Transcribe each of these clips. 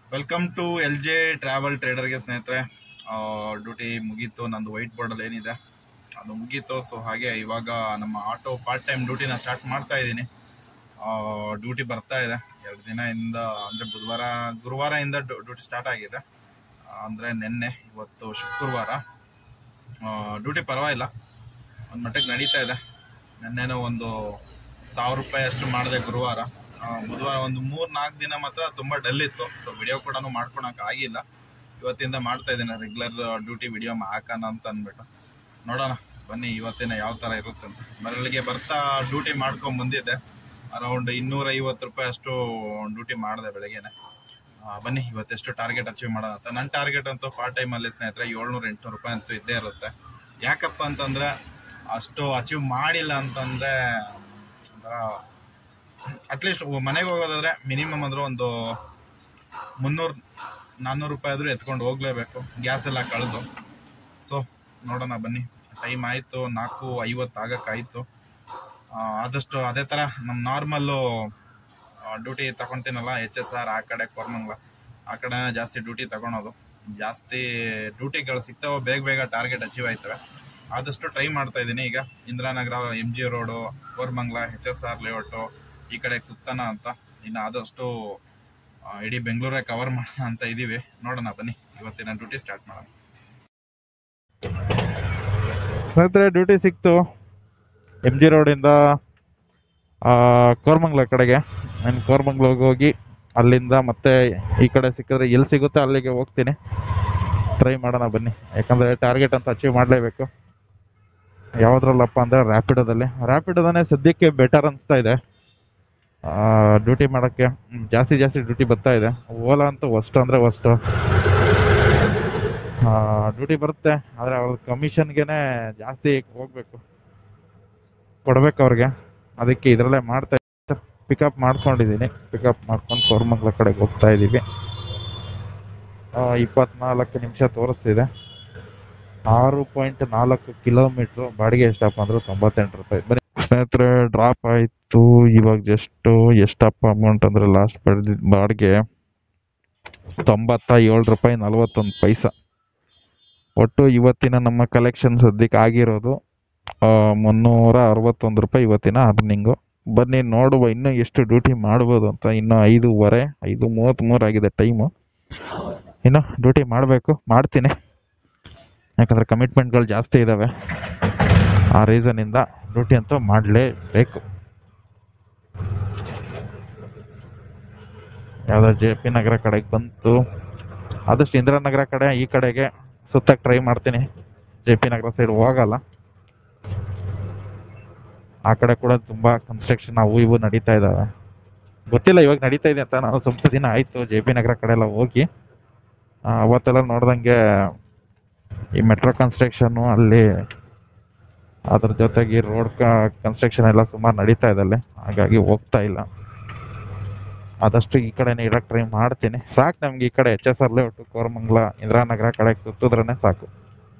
welcome to L J travel ಟ್ರೇಡರ್ಗೆ ಸ್ನೇಹಿತರೆ duty ಮುಗೀತು ನಂದು ವೈಟ್ ಬೋರ್ಡಲ್ಲಿ ಏನಿದೆ ಅದು ಮುಗೀತು ಸೊ ಹಾಗೆ ಇವಾಗ ನಮ್ಮ ಆಟೋ ಪಾರ್ಟ್ ಟೈಮ್ ಡ್ಯೂಟಿನ ಸ್ಟಾರ್ಟ್ ಮಾಡ್ತಾ ಇದ್ದೀನಿ ಡ್ಯೂಟಿ ಬರ್ತಾ ಇದೆ ಎರಡು ದಿನದಿಂದ ಅಂದರೆ ಬುಧವಾರ ಗುರುವಾರದಿಂದ ಡ್ಯೂಟಿ ಸ್ಟಾರ್ಟ್ ಆಗಿದೆ ಅಂದರೆ ನಿನ್ನೆ ಇವತ್ತು ಶುಕ್ರವಾರ ಡ್ಯೂಟಿ ಪರವಾಗಿಲ್ಲ ಒಂದು ಮಟ್ಟಕ್ಕೆ ನಡೀತಾ ಇದೆ ನಿನ್ನೆನೂ ಒಂದು ಸಾವಿರ ರೂಪಾಯಿ ಅಷ್ಟು ಮಾಡಿದೆ ಗುರುವಾರ ಆ, ಬುಧವಾರ ಒಂದು ಮೂರ್ ನಾಲ್ಕು ದಿನ ಮಾತ್ರ ತುಂಬಾ ಡಲ್ ಇತ್ತು ಸೊ ವಿಡಿಯೋ ಕೂಡ ಮಾಡ್ಕೊಳಕ್ ಆಗಿಲ್ಲ ಇವತ್ತಿಂದ ಮಾಡ್ತಾ ಇದ್ದೀನಿ ರೆಗ್ಯುಲರ್ ಡ್ಯೂಟಿ ವಿಡಿಯೋ ಹಾಕೋಣ ಅಂತ ಅಂದ್ಬಿಟ್ಟು ನೋಡೋಣ ಬನ್ನಿ ಇವತ್ತಿನ ಯಾವ ತರ ಇರುತ್ತೆ ಅಂತ ಮರಳಿಗೆ ಬರ್ತಾ ಡ್ಯೂಟಿ ಮಾಡ್ಕೊಂಡ್ ಬಂದಿದ್ದೆ ಅರೌಂಡ್ ಇನ್ನೂರ ಐವತ್ತು ರೂಪಾಯಿ ಅಷ್ಟು ಡ್ಯೂಟಿ ಮಾಡಿದೆ ಬೆಳಗ್ಗೆನೆ ಆ, ಬನ್ನಿ ಇವತ್ತೆಷ್ಟು ಟಾರ್ಗೆಟ್ ಅಚೀವ್ ಮಾಡೋಣ ಅಂತ ನನ್ನ ಟಾರ್ಗೆಟ್ ಅಂತೂ ಪಾರ್ಟ್ ಟೈಮ್ ಅಲ್ಲಿ ಸ್ನೇಹಿತರೆ ಏಳ್ನೂರ ಎಂಟ್ನೂರು ರೂಪಾಯಿ ಅಂತೂ ಇದ್ದೇ ಇರುತ್ತೆ ಯಾಕಪ್ಪ ಅಂತಂದ್ರೆ ಅಷ್ಟು ಅಚೀವ್ ಮಾಡಿಲ್ಲ ಅಂತಂದ್ರೆ ಒಂಥರ ಅಟ್ಲೀಸ್ಟ್ ಮನೆಗೆ ಹೋಗೋದಾದ್ರೆ ಮಿನಿಮಮ್ ಅಂದ್ರೆ ಒಂದು ಮುನ್ನೂರು ನಾನ್ನೂರು ರೂಪಾಯಿ ಆದ್ರೂ ಎತ್ಕೊಂಡು ಹೋಗ್ಲೇಬೇಕು ಗ್ಯಾಸ್ ಎಲ್ಲ ಕಳೆದು ಸೊ ನೋಡೋಣ ಬನ್ನಿ ಟೈಮ್ ಆಯಿತು ನಾಲ್ಕು ಐವತ್ತು ಆಗಕ್ಕಾಯಿತು ಆ, ಆದಷ್ಟು ಅದೇ ಥರ ನಮ್ಮ ನಾರ್ಮಲ್ಲು ಡ್ಯೂಟಿ ತಗೊತೀನಲ್ಲ ಎಚ್ ಎಸ್ ಆರ್ ಆ ಕಡೆ ಕೋರ್ಮಂಗ್ಲ ಆ ಕಡೆ ಜಾಸ್ತಿ ಡ್ಯೂಟಿ ತಗೊಳೋದು ಜಾಸ್ತಿ ಡ್ಯೂಟಿಗಳು ಸಿಗ್ತಾವೋ ಬೇಗ ಬೇಗ ಟಾರ್ಗೆಟ್ ಅಚೀವ್ ಆಯ್ತವೆ ಆದಷ್ಟು ಟ್ರೈ ಮಾಡ್ತಾ ಇದ್ದೀನಿ ಈಗ Indiranagar M G road Koramangala H S R layout ಈ ಕಡೆಗೆ ಸುತ್ತನ ಅಂತ ಇನ್ನು ಆದಷ್ಟು ಆ, ಇಡೀ ಬೆಂಗಳೂರೇ ಕವರ್ ಮಾಡೋಣ ಅಂತ ಇದೀವಿ ನೋಡೋಣ ಬನ್ನಿ ಇವತ್ತಿನ ಡ್ಯೂಟಿ ಸ್ಟಾರ್ಟ್ ಮಾಡೋಣ ಸ್ನೇಹಿತರೆ ಡ್ಯೂಟಿ ಸಿಕ್ತು ಎಮ್ ಜಿ ರೋಡಿಂದ ಕೋರ್ಮಂಗ್ಲ ಕಡೆಗೆ ನಾನು ಕೋರ್ಮಂಗ್ಲಗೆ ಹೋಗಿ ಅಲ್ಲಿಂದ ಮತ್ತೆ ಈ ಕಡೆ ಸಿಕ್ಕಿದ್ರೆ ಎಲ್ಲಿ ಸಿಗುತ್ತೆ ಅಲ್ಲಿಗೆ ಹೋಗ್ತೀನಿ ಟ್ರೈ ಮಾಡೋಣ ಬನ್ನಿ ಯಾಕಂದರೆ ಟಾರ್ಗೆಟ್ ಅಂತ ಅಚೀವ್ ಮಾಡಲೇಬೇಕು ಯಾವುದ್ರಲ್ಲಪ್ಪ ಅಂದರೆ ರ್ಯಾಪಿಡೋದಲ್ಲಿ ರ್ಯಾಪಿಡೋದನ್ನೇ ಸದ್ಯಕ್ಕೆ ಬೆಟರ್ ಅನಿಸ್ತಾ ಇದೆ ಡ್ಯೂಟಿ ಮಾಡೋಕ್ಕೆ ಹ್ಮ್, ಜಾಸ್ತಿ ಜಾಸ್ತಿ ಡ್ಯೂಟಿ ಬರ್ತಾ ಇದೆ ಓಲಾ ಅಂತೂ ವಸ್ತು ಅಂದರೆ ವಸ್ತು ಡ್ಯೂಟಿ ಬರುತ್ತೆ ಆದರೆ ಅವ್ರ ಕಮಿಷನ್ಗೆನೆ ಜಾಸ್ತಿ ಹೋಗ್ಬೇಕು ಕೊಡ್ಬೇಕು ಅವ್ರಿಗೆ ಅದಕ್ಕೆ ಇದರಲ್ಲೇ ಮಾಡ್ತಾ ಪಿಕಪ್ ಮಾಡ್ಕೊಂಡಿದ್ದೀನಿ ಪಿಕಪ್ ಮಾಡ್ಕೊಂಡು ಕೋರ್ಮಂಗ್ಲ ಕಡೆಗೆ ಹೋಗ್ತಾ ಇದ್ದೀವಿ ಇಪ್ಪತ್ನಾಲ್ಕು ನಿಮಿಷ ತೋರಿಸ್ತಿದೆ ಆರು ಪಾಯಿಂಟ್ ನಾಲ್ಕು ಕಿಲೋಮೀಟ್ರು ಬಾಡಿಗೆ ಎಷ್ಟಪ್ಪ ಅಂದ್ರೆ ತೊಂಬತ್ತೆಂಟು ರೂಪಾಯಿ ಬರೀ ಸ್ನೇಹಿತರೆ ಡ್ರಾಪ್ ಆಯಿತು ಇವಾಗ ಜಸ್ಟು ಎಷ್ಟಪ್ಪ ಅಮೌಂಟ್ ಅಂದರೆ ಲಾಸ್ಟ್ ಬೆಳೆದಿದ್ದ ಬಾಡಿಗೆ ತೊಂಬತ್ತ ಏಳು ರೂಪಾಯಿ ನಲ್ವತ್ತೊಂದು ಪೈಸಾ ಒಟ್ಟು ಇವತ್ತಿನ ನಮ್ಮ ಕಲೆಕ್ಷನ್ ಸದ್ಯಕ್ಕೆ ಆಗಿರೋದು ಆ, ಮುನ್ನೂರ ಅರವತ್ತೊಂದು ರೂಪಾಯಿ ಇವತ್ತಿನ ಅರ್ನಿಂಗು ಬನ್ನಿ ನೋಡುವ ಇನ್ನೂ ಎಷ್ಟು ಡ್ಯೂಟಿ ಮಾಡ್ಬೋದು ಅಂತ ಇನ್ನೂ ಐದೂವರೆ ಐದು ಮೂವತ್ತ್ಮೂರು ಆಗಿದೆ ಟೈಮು ಇನ್ನು ಡ್ಯೂಟಿ ಮಾಡಬೇಕು ಮಾಡ್ತೀನಿ ಯಾಕಂದರೆ ಕಮಿಟ್ಮೆಂಟ್ಗಳು ಜಾಸ್ತಿ ಇದ್ದಾವೆ ಆ ರೀಸನಿಂದ ಡ್ಯೂಟಿ ಅಂತೂ ಮಾಡಲೇಬೇಕು ಯಾವುದೋ ಜೆ ಪಿ ನಗರ ಕಡೆಗೆ ಬಂತು ಆದಷ್ಟು ಇಂದಿರಾನಗರ ಕಡೆ ಈ ಕಡೆಗೆ ಸುತ್ತಕ್ಕೆ ಟ್ರೈ ಮಾಡ್ತೀನಿ ಜೆ ಪಿ ನಗರ ಸೈಡ್ ಹೋಗಲ್ಲ ಆ ಕಡೆ ಕೂಡ ತುಂಬ ಕನ್ಸ್ಟ್ರಕ್ಷನ್ ಅವು ಇವು ನಡೀತಾ ಇದ್ದಾವೆ ಗೊತ್ತಿಲ್ಲ ಇವಾಗ ನಡೀತಾ ಇದೆ ಅಂತ ನಾವು ಸ್ವಲ್ಪ ದಿನ ಆಯಿತು ಜೆ ಪಿ ನಗರ ಕಡೆ ಎಲ್ಲ ಹೋಗಿ ಆ, ಅವತ್ತೆಲ್ಲ ನೋಡ್ದಂಗೆ ಈ ಮೆಟ್ರೋ ಕನ್ಸ್ಟ್ರಕ್ಷನ್ನು ಅಲ್ಲಿ ಅದ್ರ ಜೊತೆಗೆ ರೋಡ್ ಕನ್ಸ್ಟ್ರಕ್ಷನ್ ಎಲ್ಲ ಸುಮಾರು ನಡೀತಾ ಇದೆ ಅಲ್ಲಿ ಹಾಗಾಗಿ ಹೋಗ್ತಾ ಇಲ್ಲ ಆದಷ್ಟು ಈ ಕಡೆನೇ ಇರಕ್ಕೆ ಟ್ರೈ ಮಾಡ್ತೀನಿ ಸಾಕು ನಮ್ಗೆ ಈ ಕಡೆ H S R layout Koramangala Indiranagar ಕಡೆ ಸುತ್ತಿದ್ರೇ ಸಾಕು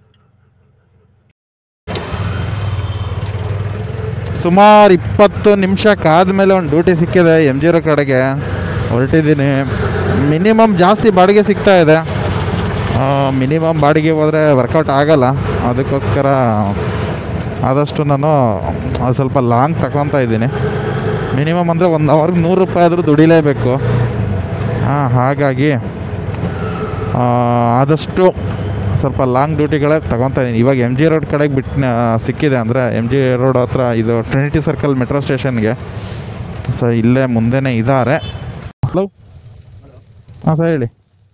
ಸುಮಾರು ಇಪ್ಪತ್ತು ನಿಮಿಷಕ್ಕಾದ್ಮೇಲೆ ಒಂದು ಡ್ಯೂಟಿ ಸಿಕ್ಕಿದೆ ಎಮ್ ಜಿ ರೋ ಕಡೆಗೆ ಹೊರಟಿದ್ದೀನಿ ಮಿನಿಮಮ್ ಜಾಸ್ತಿ ಬಾಡಿಗೆ ಸಿಗ್ತಾ ಇದೆ ಮಿನಿಮಮ್ ಬಾಡಿಗೆ ಹೋದರೆ ವರ್ಕೌಟ್ ಆಗಲ್ಲ ಅದಕ್ಕೋಸ್ಕರ ಆದಷ್ಟು ನಾನು ಅದು ಸ್ವಲ್ಪ ಲಾಂಗ್ ತಗೊತಾ ಇದ್ದೀನಿ ಮಿನಿಮಮ್ ಅಂದರೆ ಒಂದು ಅವರ್ಗೆ ನೂರು ರೂಪಾಯಿ ಆದರೂ ದುಡಿಲೇಬೇಕು ಹಾಂ ಹಾಗಾಗಿ ಆ, ಆದಷ್ಟು ಸ್ವಲ್ಪ ಲಾಂಗ್ ಡ್ಯೂಟಿಗಳೇ ತಗೊತಾ ಇದ್ದೀನಿ ಇವಾಗ ಎಮ್ ಜಿ ರೋಡ್ ಕಡೆಗೆ ಬಿಟ್ಟು ಸಿಕ್ಕಿದೆ ಅಂದರೆ ಎಮ್ ಜಿ ರೋಡ್ ಹತ್ರ ಇದು ಟ್ರಿನಿಟಿ ಸರ್ಕಲ್ ಮೆಟ್ರೋ ಸ್ಟೇಷನ್ಗೆ ಸೊ ಇಲ್ಲೇ ಮುಂದೆನೇ ಇದ್ದಾರೆ ಹಲೋ ಹಾಂ ಸರ್ ಹೇಳಿ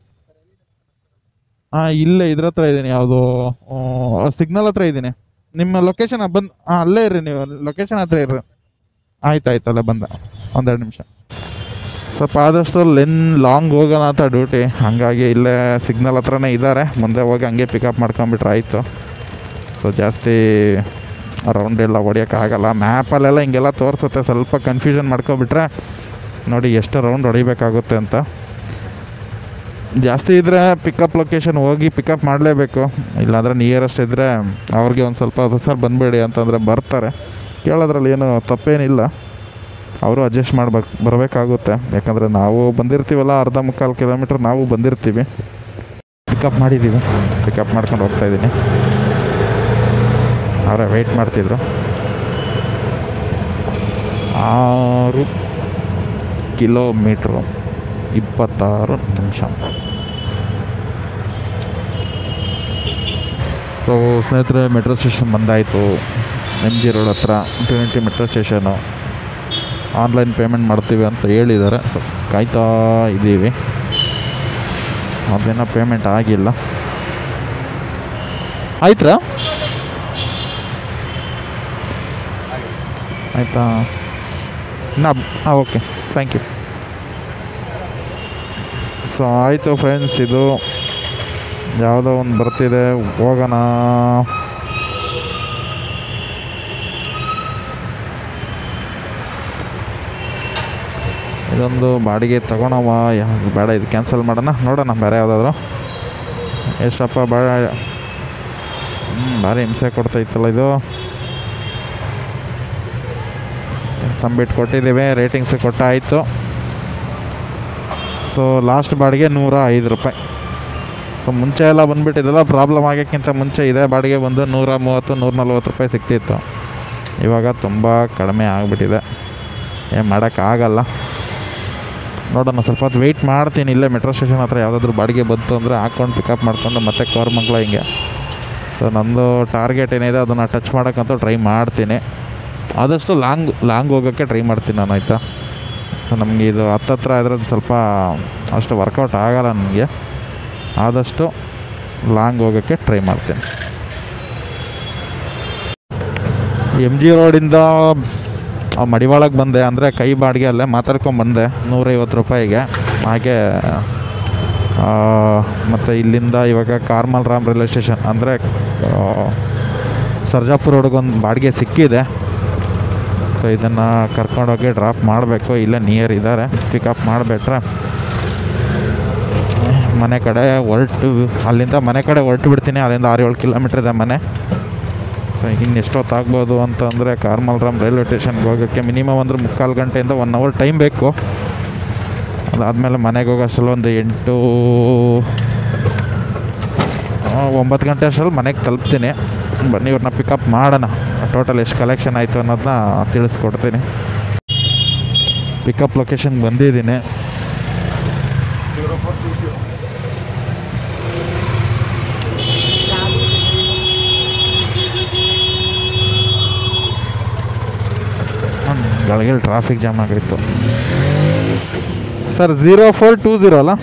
ಹಾಂ ಇಲ್ಲೇ ಇದ್ರ ಹತ್ರ ಇದ್ದೀನಿ ಯಾವುದು ಸಿಗ್ನಲ್ ಹತ್ರ ಇದ್ದೀನಿ ನಿಮ್ಮ ಲೊಕೇಶನ್ ಬಂದು ಹಾಂ ಅಲ್ಲೇ ಇರ್ರಿ ನೀವು ಲೊಕೇಶನ್ ಹತ್ರ ಇರ್ರಿ ಆಯ್ತು ಆಯ್ತು ಅಲ್ಲೇ ಬಂದ ಒಂದೆರಡು ನಿಮಿಷ ಸ್ವಲ್ಪ ಆದಷ್ಟು ಲೆನ್ ಲಾಂಗ್ ಹೋಗೋಣ ಅಂತ ಡ್ಯೂಟಿ ಹಾಗಾಗಿ ಇಲ್ಲೇ ಸಿಗ್ನಲ್ ಹತ್ರನೇ ಇದ್ದಾರೆ ಮುಂದೆ ಹೋಗಿ ಹಂಗೆ ಪಿಕಪ್ ಮಾಡ್ಕೊಂಬಿಟ್ರೆ ಆಯಿತು ಸೊ ಜಾಸ್ತಿ ರೌಂಡ್ ಎಲ್ಲ ಹೊಡಿಯೋಕ್ಕಾಗಲ್ಲ ಮ್ಯಾಪಲ್ಲೆಲ್ಲ ಹಿಂಗೆಲ್ಲ ತೋರಿಸುತ್ತೆ ಸ್ವಲ್ಪ ಕನ್ಫ್ಯೂಷನ್ ಮಾಡ್ಕೊಬಿಟ್ರೆ ನೋಡಿ ಎಷ್ಟು ರೌಂಡ್ ಹೊಡಿಬೇಕಾಗುತ್ತೆ ಅಂತ ಜಾಸ್ತಿ ಇದ್ದರೆ ಪಿಕಪ್ ಲೊಕೇಶನ್ ಹೋಗಿ ಪಿಕಪ್ ಮಾಡಲೇಬೇಕು ಇಲ್ಲಾಂದರೆ ನಿಯರೆಸ್ಟ್ ಇದ್ದರೆ ಅವ್ರಿಗೆ ಒಂದು ಸ್ವಲ್ಪ ಸರ್ ಬಂದುಬೇಡಿ ಅಂತಂದರೆ ಬರ್ತಾರೆ ಕೇಳೋದ್ರಲ್ಲಿ ಏನು ತಪ್ಪೇನಿಲ್ಲ ಅವರು ಅಡ್ಜಸ್ಟ್ ಮಾಡ್ಬೇಕು ಬರಬೇಕಾಗುತ್ತೆ ಯಾಕಂದರೆ ನಾವು ಬಂದಿರ್ತೀವಲ್ಲ ಅರ್ಧ ಮುಕ್ಕಾಲು ಕಿಲೋಮೀಟ್ರ್ ನಾವು ಬಂದಿರ್ತೀವಿ ಪಿಕಪ್ ಮಾಡಿದ್ದೀವಿ ಪಿಕಪ್ ಮಾಡ್ಕೊಂಡು ಹೋಗ್ತಾ ಇದ್ದೀನಿ ಅವರೇ ವೆಯ್ಟ್ ಮಾಡ್ತಿದ್ರು ಆರು ಕಿಲೋಮೀಟ್ರು ಇಪ್ಪತ್ತಾರು ನಿಮಿಷ ಸೊ ಸ್ನೇಹಿತರೆ ಮೆಟ್ರೋ ಸ್ಟೇಷನ್ ಬಂದಾಯಿತು ಎಮ್ ಜಿ ರೋಡ್ ಹತ್ರ Trinity metro station online payment ಮಾಡ್ತೀವಿ ಅಂತ ಹೇಳಿದ್ದಾರೆ ಸೊ ಕಾಯ್ತಾ ಇದ್ದೀವಿ ಅದೇನೋ ಪೇಮೆಂಟ್ ಆಗಿಲ್ಲ ಆಯ್ತಾ ಆಯಿತಾ ನಾ ಹಾಂ ಓಕೆ ಥ್ಯಾಂಕ್ ಯು ಸೊ ಆಯಿತು ಫ್ರೆಂಡ್ಸ್ ಇದು ಯಾವುದೋ ಒಂದು ಬರ್ತಿದೆ ಹೋಗೋಣ ಇದೊಂದು ಬಾಡಿಗೆ ತಗೊಳವ ಯಾವ್ದು ಬೇಡ ಇದು ಕ್ಯಾನ್ಸಲ್ ಮಾಡೋಣ ನೋಡೋಣ ಬೇರೆ ಯಾವುದಾದ್ರು ಎಷ್ಟಪ್ಪ ಬೇಡ ಹ್ಞೂ ಭಾರಿ ಹಿಂಸೆ ಕೊಡ್ತೈತಲ್ಲ ಇದು ಸಂಬಿಟ್ ಕೊಟ್ಟಿದ್ದೀವಿ ರೇಟಿಂಗ್ಸ್ ಕೊಟ್ಟಾಯಿತು ಸೊ ಲಾಸ್ಟ್ ಬಾಡಿಗೆ ನೂರ ಐದು ರೂಪಾಯಿ ಸೊ ಮುಂಚೆ ಎಲ್ಲ ಬಂದುಬಿಟ್ಟಿದ್ದಲ್ಲ ಪ್ರಾಬ್ಲಮ್ ಆಗೋಕ್ಕಿಂತ ಮುಂಚೆ ಇದೇ ಬಾಡಿಗೆ ಬಂದು ನೂರ ಮೂವತ್ತು ನೂರ ನಲ್ವತ್ತು ರೂಪಾಯಿ ಸಿಗ್ತಿತ್ತು ಇವಾಗ ತುಂಬ ಕಡಿಮೆ ಆಗಿಬಿಟ್ಟಿದೆ ಏನು ಮಾಡೋಕ್ಕಾಗಲ್ಲ ನೋಡೋಣ ಸ್ವಲ್ಪ ಹೊತ್ತು ವೆಯ್ಟ್ ಮಾಡ್ತೀನಿ ಇಲ್ಲೇ ಮೆಟ್ರೋ ಸ್ಟೇಷನ್ ಹತ್ರ ಯಾವುದಾದ್ರೂ ಬಾಡಿಗೆ ಬಂತು ಅಂದರೆ ಹಾಕ್ಕೊಂಡು ಪಿಕಪ್ ಮಾಡ್ಕೊಂಡು ಮತ್ತೆ ಕೋರ್ಮಂಗ್ಲ ಹಿಂಗೆ ಸೊ ನಂದು ಟಾರ್ಗೆಟ್ ಏನಿದೆ ಅದನ್ನು ಟಚ್ ಮಾಡೋಕ್ಕಂತೂ ಟ್ರೈ ಮಾಡ್ತೀನಿ ಆದಷ್ಟು ಲಾಂಗ್ ಲಾಂಗ್ ಹೋಗೋಕ್ಕೆ ಟ್ರೈ ಮಾಡ್ತೀನಿ ನಾನು ಆಯಿತಾ ಸೊ ನಮಗೆ ಇದು ಹತ್ತತ್ರ ಇದ್ರೆ ಸ್ವಲ್ಪ ಅಷ್ಟು ವರ್ಕೌಟ್ ಆಗಲ್ಲ ನನಗೆ ಆದಷ್ಟು ಲಾಂಗ್ ಹೋಗೋಕ್ಕೆ ಟ್ರೈ ಮಾಡ್ತೀನಿ ಎಮ್ ಜಿ ರೋಡಿಂದ ಆ ಮಡಿವಾಳಕ್ಕೆ ಬಂದೆ ಅಂದರೆ ಕೈ ಬಾಡಿಗೆ ಅಲ್ಲೇ ಮಾತಾಡ್ಕೊಂಡು ಬಂದೆ ನೂರೈವತ್ತು ರೂಪಾಯಿಗೆ ಹಾಗೆ ಮತ್ತು ಇಲ್ಲಿಂದ ಇವಾಗ ಕಾರ್ಮಲ್ ರಾಮ್ ರೈಲ್ವೆ ಸ್ಟೇಷನ್ ಅಂದರೆ ಸರ್ಜಾಪುರ ರೋಡ್ಗೊಂದು ಬಾಡಿಗೆ ಸಿಕ್ಕಿದೆ ಸೊ ಇದನ್ನು ಕರ್ಕೊಂಡೋಗಿ ಡ್ರಾಪ್ ಮಾಡಬೇಕು ಇಲ್ಲೇ ನಿಯರ್ ಇದ್ದಾರೆ ಪಿಕಪ್ ಮಾಡಿಬಿಟ್ರೆ ಮನೆ ಕಡೆ ಹೊರಟು ಅಲ್ಲಿಂದ ಮನೆ ಕಡೆ ಹೊರಟು ಬಿಡ್ತೀನಿ ಅಲ್ಲಿಂದ ಆರು ಏಳು ಕಿಲೋಮೀಟ್ರ್ ಇದೆ ಮನೆ ಸೊ ಇನ್ನು ಎಷ್ಟೊತ್ತಾಗ್ಬೋದು ಅಂತಂದರೆ ಕಾರ್ಮಲ್ರಾಮ್ ರೈಲ್ವೆ ಸ್ಟೇಷನ್ಗೆ ಹೋಗೋಕ್ಕೆ ಮಿನಿಮಮ್ ಅಂದರೆ ಮುಕ್ಕಾಲು ಗಂಟೆಯಿಂದ ಒನ್ ಅವರ್ ಟೈಮ್ ಬೇಕು ಅದಾದಮೇಲೆ ಮನೆಗೆ ಹೋಗೋ ಅಷ್ಟರಲ್ಲಿ ಒಂದು ಎಂಟು ಆ, ಒಂಬತ್ತು ಗಂಟೆ ಅಷ್ಟರಲ್ಲಿ ಮನೆಗೆ ತಲುಪ್ತೀನಿ ಬನ್ನಿ ಇವ್ರನ್ನ ಪಿಕಪ್ ಮಾಡೋಣ ಟೋಟಲ್ ಎಷ್ಟು ಕಲೆಕ್ಷನ್ ಆಯಿತು ಅನ್ನೋದನ್ನ ತಿಳಿಸ್ಕೊಡ್ತೀನಿ ಪಿಕಪ್ ಲೊಕೇಶನ್ಗೆ ಬಂದಿದ್ದೀನಿ ಗಳಿಗೆ ಟ್ರಾಫಿಕ್ ಜಾಮ್ ಆಗಿತ್ತು sir zero four two zero ಅಲ್ಲ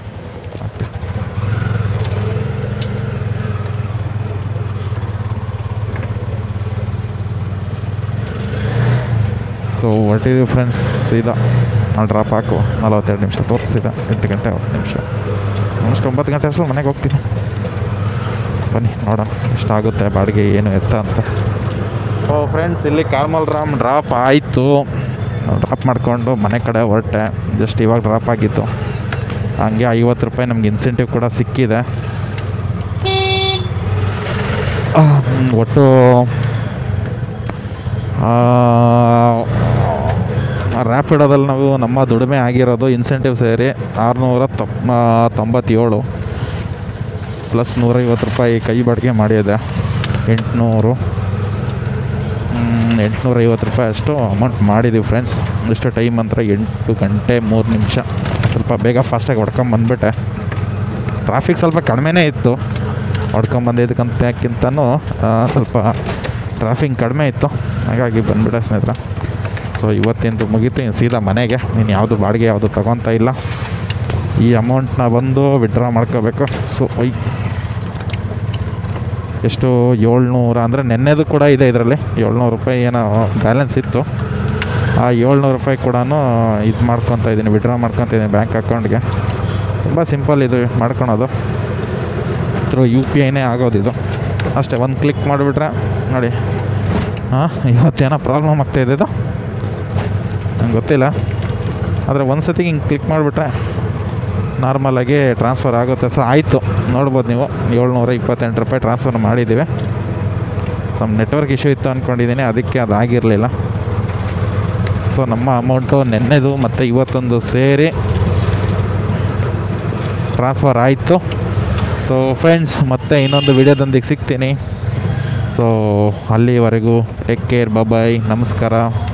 ಸೊ ಹೊರಟಿದ್ದೀವಿ ಫ್ರೆಂಡ್ಸ್ ಸೀದಾ ನಾನು ಡ್ರಾಪ್ ಹಾಕು ನಲವತ್ತೆರಡು ನಿಮಿಷ ತೋರಿಸ್ತಿದ್ದ ಎಂಟು ಗಂಟೆ ಹತ್ತು ನಿಮಿಷ ಆಲ್ಮೋಸ್ಟ್ ಒಂಬತ್ತು ಗಂಟೆ ಅಷ್ಟರಲ್ಲಿ ಮನೆಗೆ ಹೋಗ್ತೀನಿ ಬನ್ನಿ ನೋಡೋಣ ಎಷ್ಟಾಗುತ್ತೆ ಬಾಡಿಗೆ ಏನು ಎತ್ತ ಅಂತ ಓ ಫ್ರೆಂಡ್ಸ್ ಇಲ್ಲಿ ಕಾರ್ಮಲ್ ರಾಮ್ ಡ್ರಾಪ್ ಆಯಿತು ಡ್ರಾಪ್ ಮಾಡಿಕೊಂಡು ಮನೆ ಕಡೆ ಹೊರಟೆ ಜಸ್ಟ್ ಇವಾಗ ಡ್ರಾಪ್ ಆಗಿತ್ತು ಹಂಗೆ ಐವತ್ತು ರೂಪಾಯಿ ನಮ್ಗೆ ಇನ್ಸೆಂಟಿವ್ ಕೂಡ ಸಿಕ್ಕಿದೆ ಆ, ಹ್ಮ್, ಒಟ್ಟು ರ್ಯಾಪಿಡೋದಲ್ಲಿ ನಾವು ನಮ್ಮ ದುಡಿಮೆ ಆಗಿರೋದು ಇನ್ಸೆಂಟಿವ್ ಸೇರಿ ಆರುನೂರ ತೊಂಬ ತೊಂಬತ್ತೇಳು ಪ್ಲಸ್ ನೂರೈವತ್ತು ರೂಪಾಯಿ ಕೈ ಬಾಡಿಗೆ ಮಾಡಿದೆ ಎಂಟುನೂರು ಎಂಟುನೂರೈವತ್ತು ರೂಪಾಯಿ ಅಷ್ಟು ಅಮೌಂಟ್ ಮಾಡಿದ್ದೀವಿ ಫ್ರೆಂಡ್ಸ್ ಇಷ್ಟು ಟೈಮ್ ಅಂತ ಎಂಟು ಗಂಟೆ ಮೂರು ನಿಮಿಷ ಸ್ವಲ್ಪ ಬೇಗ ಫಾಸ್ಟಾಗಿ ಹೊಡ್ಕೊಂಬಂದ್ಬಿಟ್ಟೆ ಟ್ರಾಫಿಕ್ ಸ್ವಲ್ಪ ಕಡಿಮೆನೇ ಇತ್ತು ಹೊಡ್ಕೊಂಬಂದಿದ್ದಕ್ಕಂತಕ್ಕಿಂತನೂ ಸ್ವಲ್ಪ ಟ್ರಾಫಿಕ್ ಕಡಿಮೆ ಇತ್ತು ಹಾಗಾಗಿ ಬಂದ್ಬಿಟ್ಟೆ ಸ್ನೇಹಿತರೆ ಸೊ ಇವತ್ತಿಂದು ಮುಗೀತು ಇನ್ನು ಸೀದಾ ಮನೆಗೆ ನೀನು ಯಾವುದು ಬಾಡಿಗೆ ಯಾವುದು ತಗೊತಾ ಇಲ್ಲ ಈ ಅಮೌಂಟ್ನ ಬಂದು ವಿಡ್ರಾ ಮಾಡ್ಕೋಬೇಕು ಸೊ ಒಯ್ ಎಷ್ಟು ಏಳ್ನೂರ ಅಂದರೆ ನೆನ್ನೆದು ಕೂಡ ಇದೆ ಇದರಲ್ಲಿ ಏಳ್ನೂರು ರೂಪಾಯಿ ಏನೋ ಬ್ಯಾಲೆನ್ಸ್ ಇತ್ತು ಆ ಏಳ್ನೂರು ರೂಪಾಯಿ ಕೂಡ ಇದು ಮಾಡ್ಕೊತಾ ಇದ್ದೀನಿ ವಿಡ್ರಾ ಮಾಡ್ಕೊತಾ ಇದ್ದೀನಿ ಬ್ಯಾಂಕ್ ಅಕೌಂಟ್ಗೆ ತುಂಬ ಸಿಂಪಲ್ ಇದು ಮಾಡ್ಕೊಳೋದು ಥ್ರೂ ಯು ಪಿ ಐನೇ ಆಗೋದು ಇದು ಅಷ್ಟೇ ಒಂದು ಕ್ಲಿಕ್ ಮಾಡಿಬಿಟ್ರೆ ನೋಡಿ ಹಾಂ ಇವತ್ತೇನೋ ಪ್ರಾಬ್ಲಮ್ ಆಗ್ತಾಯಿದೆ ಇದು ನಂಗೆ ಗೊತ್ತಿಲ್ಲ ಆದರೆ ಒಂದು ಸತಿ ಹಿಂಗೆ ಕ್ಲಿಕ್ ಮಾಡಿಬಿಟ್ರೆ ನಾರ್ಮಲಾಗಿ ಟ್ರಾನ್ಸ್ಫರ್ ಆಗುತ್ತೆ ಸೊ ಆಯಿತು ನೋಡ್ಬೋದು ನೀವು ಏಳ್ನೂರ ಇಪ್ಪತ್ತೆಂಟು ರೂಪಾಯಿ ಟ್ರಾನ್ಸ್ಫರ್ ಮಾಡಿದ್ದೀವಿ ನಮ್ಮ ನೆಟ್ವರ್ಕ್ ಇಶ್ಯೂ ಇತ್ತು ಅಂದ್ಕೊಂಡಿದ್ದೀನಿ ಅದಕ್ಕೆ ಅದು ಆಗಿರಲಿಲ್ಲ ಸೊ ನಮ್ಮ ಅಮೌಂಟು ನೆನ್ನೆದು ಮತ್ತು ಇವತ್ತೊಂದು ಸೇರಿ ಟ್ರಾನ್ಸ್ಫರ್ ಆಯಿತು ಸೊ ಫ್ರೆಂಡ್ಸ್ ಮತ್ತೆ ಇನ್ನೊಂದು ವಿಡಿಯೋದೊಂದಿಗೆ ಸಿಗ್ತೀನಿ ಸೊ ಅಲ್ಲಿವರೆಗೂ ಟೇಕ್ ಕೇರ್ ಬಾಯ್ ನಮಸ್ಕಾರ